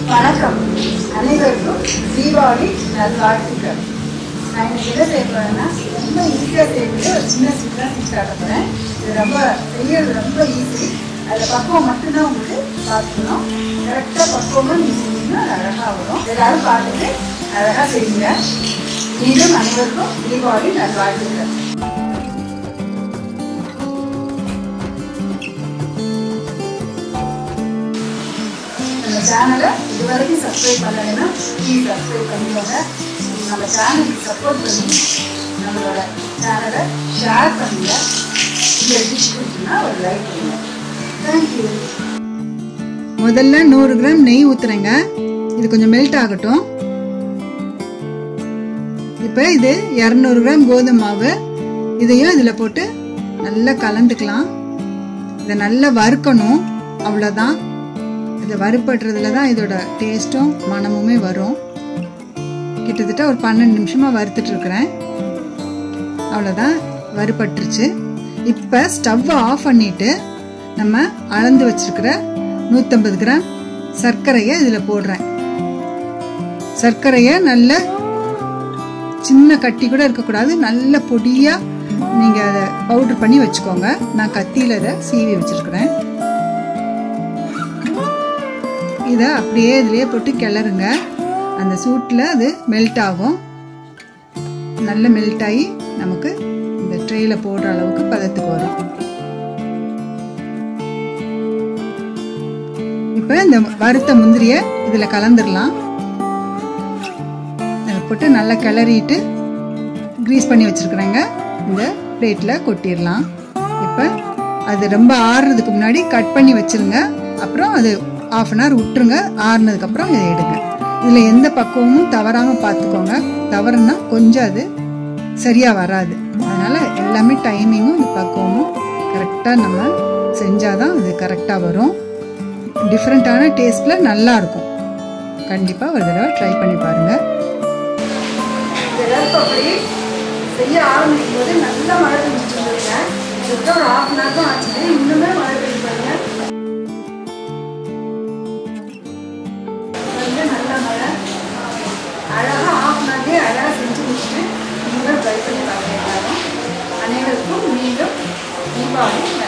வணக்கம் அனைவருக்கும் தீபாவளி நல்வாழ்த்துக்கள் நான் இன்னைக்கு என்ன செய்ய போறேன்னா ரொம்ப ஈஸியாக செய்யக்கூடிய ஒரு சின்ன சிக்கன் செஞ்சு காட்ட போகிறேன் இது ரொம்ப செய்யறது ரொம்ப ஈஸி அதில் பக்குவம் மட்டும்தான் உங்களுக்கு பார்த்துக்கணும் கரெக்டாக பக்குவமாக நீங்கள் செஞ்சீங்கன்னா அது அழகாக வரும் எல்லாரும் பார்த்துட்டு அழகாக செய்யுங்க மீண்டும் அனைவருக்கும் தீபாவளி நல்வாழ்த்துக்கள் நம்ம சேனலை இது வரைக்கும் சப்ஸ்கிரைப் பண்ணலைன்னா ப்ளீஸ் சப்ஸ்கிரைப் பண்ணிக்கோங்க நம்ம சேனலுக்கு சப்போர்ட் பண்ணி நம்மளோட சேனலை ஷேர் பண்ணுங்க இந்த டிஷ் பிடிச்சுன்னா ஒரு லைக் பண்ணுங்க தேங்க்யூ முதல்ல நூறு கிராம் நெய் ஊத்துறேங்க இது கொஞ்சம் மெல்ட் ஆகட்டும் இப்போ இது இரநூறு கிராம் கோதுமை மாவு இதையும் இதில் போட்டு நல்லா கலந்துக்கலாம் இதை நல்லா வறுக்கணும் அவ்வளோதான் இதை வறுப்படுறதுல தான் இதோட டேஸ்ட்டும் மனமுமே வரும் கிட்டத்தட்ட ஒரு பன்னெண்டு நிமிஷமாக வறுத்துட்டு இருக்கிறேன் அவ்வளோதான் வறுபட்டுருச்சு இப்போ ஸ்டவ்வை ஆஃப் பண்ணிட்டு நம்ம அளந்து வச்சிருக்கிற நூற்றம்பது கிராம் சர்க்கரையை இதில் போடுறேன் சர்க்கரையை நல்ல சின்ன கட்டி கூட இருக்கக்கூடாது நல்ல பொடியாக நீங்கள் அதை பவுடர் பண்ணி வச்சுக்கோங்க நான் கத்தியில் அதை சீவி வச்சுருக்கிறேன் இதை அப்படியே இதுலேயே போட்டு கிளறுங்க அந்த சூட்டில் அது மெல்ட் ஆகும் நல்ல மெல்ட் ஆகி நமக்கு இந்த ட்ரேயில் போடுற அளவுக்கு பதத்துக்கு வரும் இப்போ இந்த வறுத்த முந்திரியை இதில் கலந்துடலாம் அதை போட்டு நல்லா கிளறிட்டு க்ரீஸ் பண்ணி வச்சுருக்குறேங்க இந்த பிளேட்டில் கொட்டிடலாம் இப்போ அது ரொம்ப ஆறுறதுக்கு முன்னாடி கட் பண்ணி வச்சுருங்க அப்புறம் அது ஆஃப் அன் ஹவர் விட்டுருங்க ஆறுனதுக்கப்புறம் இதை எடுங்க இதில் எந்த பக்குவமும் தவறாமல் பார்த்துக்கோங்க தவறுனா கொஞ்சம் அது சரியாக வராது அதனால் எல்லாமே டைமிங்கும் இந்த பக்குவமும் கரெக்டாக நம்ம செஞ்சால் தான் அது கரெக்டாக வரும் டிஃப்ரெண்ட்டான டேஸ்ட்டில் நல்லா இருக்கும் கண்டிப்பாக ஒரு தடவை ட்ரை பண்ணி பாருங்கள் எல்லாருக்கும் அப்படி செய்ய ஆரம்பிக்கும் போது நல்லா மழை பெஞ்சிட்டு இருந்ததுங்க கிட்ட ஒரு ஹாஃப் அன் ஹவர் தான் ஆச்சு இன்னுமே மழை பெய்யுது பாருங்க வந்து நல்ல மழை அழகாக ஹாஃப் அன் ஹவர்லேயே அழகாக செஞ்சு முடிச்சுட்டு நீங்களும் ட்ரை பண்ணி பார்க்க எல்லாரும் அனைவருக்கும் மீண்டும் தீபாவளி